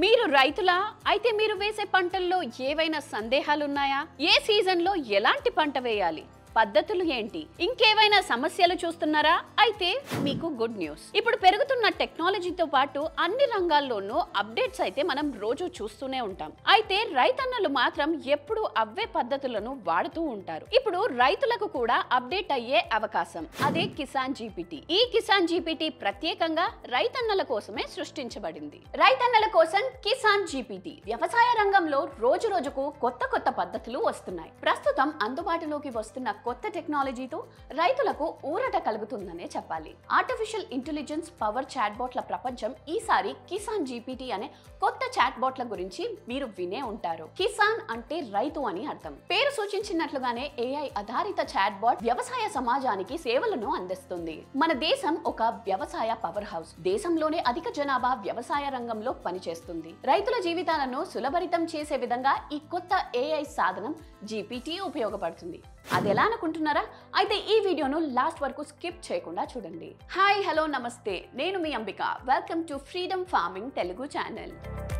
మీరు రైతులా అయితే మీరు వేసే పంటల్లో ఏవైనా సందేహాలున్నాయా ఏ సీజన్లో ఎలాంటి పంట వేయాలి పద్ధతులు ఏంటి ఇంకేవైనా సమస్యలు చూస్తున్నారా అయితే మీకు గుడ్ న్యూస్ ఇప్పుడు పెరుగుతున్న టెక్నాలజీతో పాటు అన్ని రంగాల్లోనూ అప్డేట్స్ అయితే మనం రోజు చూస్తూనే ఉంటాం అయితే రైతన్నలు మాత్రం ఎప్పుడూ అవే పద్ధతులను వాడుతూ ఉంటారు ఇప్పుడు రైతులకు కూడా అప్డేట్ అయ్యే అవకాశం అదే కిసాన్ జీపీటీ ఈ కిసాన్ జీపీటీ ప్రత్యేకంగా రైతన్నల కోసమే సృష్టించబడింది రైతన్నల కోసం కిసాన్ జీపీటీ వ్యవసాయ రంగంలో రోజు రోజుకు కొత్త కొత్త పద్ధతులు వస్తున్నాయి ప్రస్తుతం అందుబాటులోకి వస్తున్న కొత్త టెక్నాలజీతో రైతులకు ఊరట కలుగుతుందనే చెప్పాలి ఆర్టిఫిషియల్ ఇంటెలిజెన్స్ పవర్ చాట్బాట్ల ప్రపంచం ఈసారి కిసాన్ జీపీటీ అనే కొత్త చాట్బాట్ల గురించి మీరు వినే ఉంటారు కిసాన్ అంటే రైతు అని అర్థం పేరు సూచించినట్లుగానే ఏఐ ఆధారిత చాట్బాట్ వ్యవసాయ సమాజానికి సేవలను అందిస్తుంది మన దేశం ఒక వ్యవసాయ పవర్ హౌస్ దేశంలోనే అధిక జనాభా వ్యవసాయ రంగంలో పనిచేస్తుంది రైతుల జీవితాలను సులభరితం చేసే విధంగా ఈ కొత్త ఏఐ సాధనం జీపీటీ ఉపయోగపడుతుంది అది ఎలా అనుకుంటున్నారా అయితే ఈ వీడియోను లాస్ట్ వరకు స్కిప్ చేయకుండా చూడండి హాయ్ హలో నమస్తే నేను మీ Ambika welcome to freedom farming Telugu channel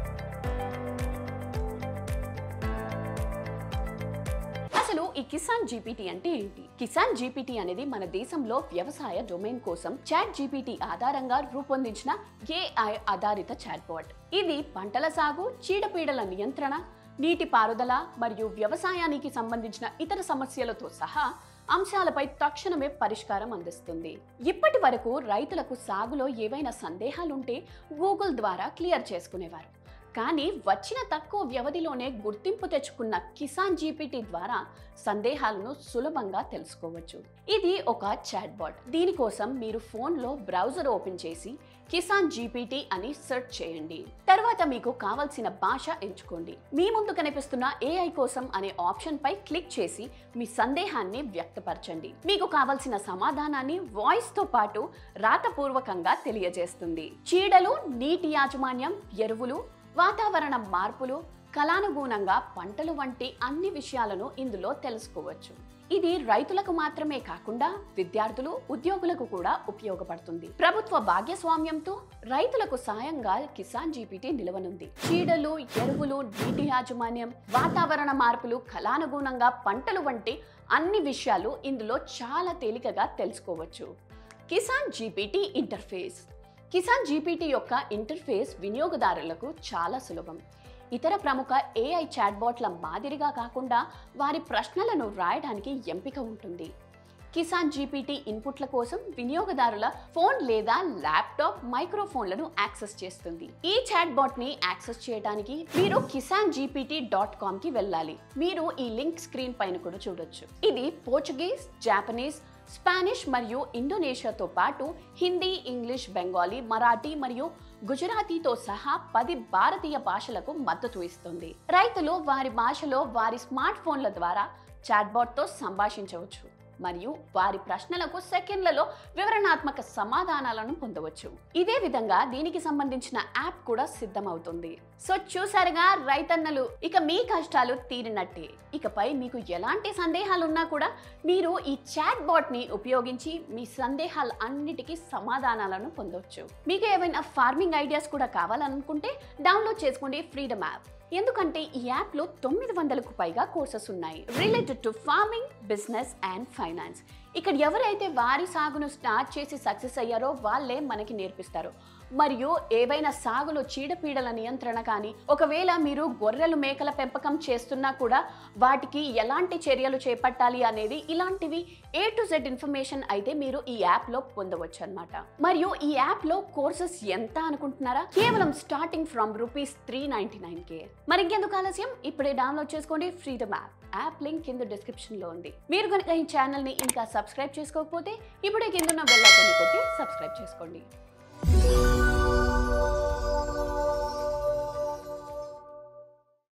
అసలు ఈ కిసాన్ జీపీటీ అంటే ఏంటి కిసాన్ జీపీటీ అనేది మన దేశంలో వ్యవసాయ డొమైన్ కోసం చాట్ జీపీటీ ఆధారంగా రూపొందించిన ఏఐ ఆధారిత చాట్బాట్ ఇది పంటల సాగు చీడపీడల నియంత్రణ నీటి పారుదల మరియు వ్యవసాయానికి సంబంధించిన ఇతర సమస్యలతో సహా అంశాలపై తక్షణమే పరిష్కారం అందిస్తుంది ఇప్పటి వరకు రైతులకు సాగులో ఏవైనా సందేహాలుంటే గూగుల్ ద్వారా క్లియర్ చేసుకునేవారు కానీ వచ్చిన తక్కువ వ్యవధిలోనే గుర్తింపు తెచ్చుకున్న కిసాన్ జీపీటీ ద్వారా సందేహాలను సులభంగా తెలుసుకోవచ్చు ఇది ఒక చాట్బాట్ దీనికోసం మీరు ఫోన్లో బ్రౌజర్ ఓపెన్ చేసి కిసాన్ జీపీటీ అని సెర్చ్ చేయండి తర్వాత మీకు కావలసిన భాష ఎంచుకోండి మీ ముందు కనిపిస్తున్న ఏఐ కోసం అనే ఆప్షన్ పై క్లిక్ చేసి మీ సందేహాన్ని వ్యక్తపరచండి మీకు కావలసిన సమాధానాన్ని వాయిస్ తో పాటు రాతపూర్వకంగా తెలియజేస్తుంది చీడలు నీటి యాజమాన్యం ఎరువులు వాతావరణ మార్పులు కళానుగుణంగా పంటలు వంటి అన్ని విషయాలను ఇందులో తెలుసుకోవచ్చు ఇది రైతులకు మాత్రమే కాకుండా విద్యార్థులు ఉద్యోగులకు కూడా ఉపయోగపడుతుంది ప్రభుత్వ భాగ్యస్వామ్యంతో రైతులకు సాయంగా కిసాన్ జీపీటీ నిలవనుంది చీడలు ఎరువులు నీటి యాజమాన్యం వాతావరణ మార్పులు కళానుగుణంగా పంటలు వంటి అన్ని విషయాలు ఇందులో చాలా తేలికగా తెలుసుకోవచ్చు Kisan GPT interface Kisan GPT యొక్క ఇంటర్ఫేస్ వినియోగదారులకు చాలా సులభం ఇతర ప్రముఖ ఏఐ చాట్బాట్ల మాదిరిగా కాకుండా వారి ప్రశ్నలను రాయడానికి ఎంపిక ఉంటుంది కిసాన్ జీపీటీ ఇన్పుట్ల కోసం వినియోగదారుల ఫోన్ లేదా ల్యాప్టాప్ మైక్రోఫోన్లను యాక్సెస్ చేస్తుంది ఈ చాట్బాట్ ని యాక్సెస్ చేయడానికి మీరు కిసాన్ జీపీటీ డాట్ కామ్ కి వెళ్ళాలి మీరు ఈ లింక్ స్క్రీన్ పైన కూడా చూడొచ్చు ఇది పోర్చుగీస్ జాపనీస్ స్పానిష్ మరియు ఇండోనేషియాతో పాటు హిందీ ఇంగ్లీష్ బెంగాలీ మరాఠీ మరియు గుజరాతీతో సహా పది భారతీయ భాషలకు మద్దతు ఇస్తుంది రైతులు వారి భాషలో వారి స్మార్ట్ ఫోన్ల ద్వారా చాట్బాట్తో సంభాషించవచ్చు మరియు వారి ప్రశ్నలకు సెకండ్లలో వివరణాత్మక సమాధానాలను పొందవచ్చు ఇదే విధంగా దీనికి సంబంధించిన యాప్ కూడా సిద్ధమవుతుంది సో చూసారుగా రైతన్నలు ఇక మీ కష్టాలు తీరినట్టే ఇకపై మీకు ఎలాంటి సందేహాలున్నా కూడా మీరు ఈ చాట్ బాట్ ని ఉపయోగించి మీ సందేహాలు అన్నిటికీ సమాధానాలను పొందవచ్చు మీకు ఏమైనా ఫార్మింగ్ ఐడియాస్ కూడా కావాలనుకుంటే డౌన్లోడ్ చేసుకోండి ఫ్రీడమ్ యాప్ ఎందుకంటే ఈ యాప్లో తొమ్మిది వందలకు పైగా కోర్సెస్ ఉన్నాయి related to farming business and finance ఇక్కడ ఎవరైతే వారి సాగును స్టార్ట్ చేసి సక్సెస్ అయ్యారో వాళ్ళే మనకి నేర్పిస్తారు మరియు ఏవైనా సాగులో చీడపీడల నియంత్రణ కానీ ఒకవేళ మీరు గొర్రెలు మేకల పెంపకం చేస్తున్నా కూడా వాటికి ఎలాంటి చర్యలు చేపట్టాలి అనేది ఇలాంటివి ఏ టు జెడ్ ఇన్ఫర్మేషన్ అయితే మీరు ఈ యాప్లో పొందవచ్చు అనమాట మరియు ఈ యాప్లో కోర్సెస్ ఎంత అనుకుంటున్నారా కేవలం starting from rupees three ninety nine K మరి ఇంకెందుకు ఆలస్యం ఇప్పుడే డౌన్లోడ్ చేసుకోండి ఫ్రీడమ్ యాప్ యాప్ లింక్ కింద డిస్క్రిప్షన్ లో ఉంది మీరు కనుక ఈ ఛానల్ ని ఇంకా సబ్స్క్రైబ్ చేసుకోకపోతే ఇప్పుడే కింద ఉన్న బెల్ ఐకాన్ కొట్టి సబ్స్క్రైబ్ చేసుకోండి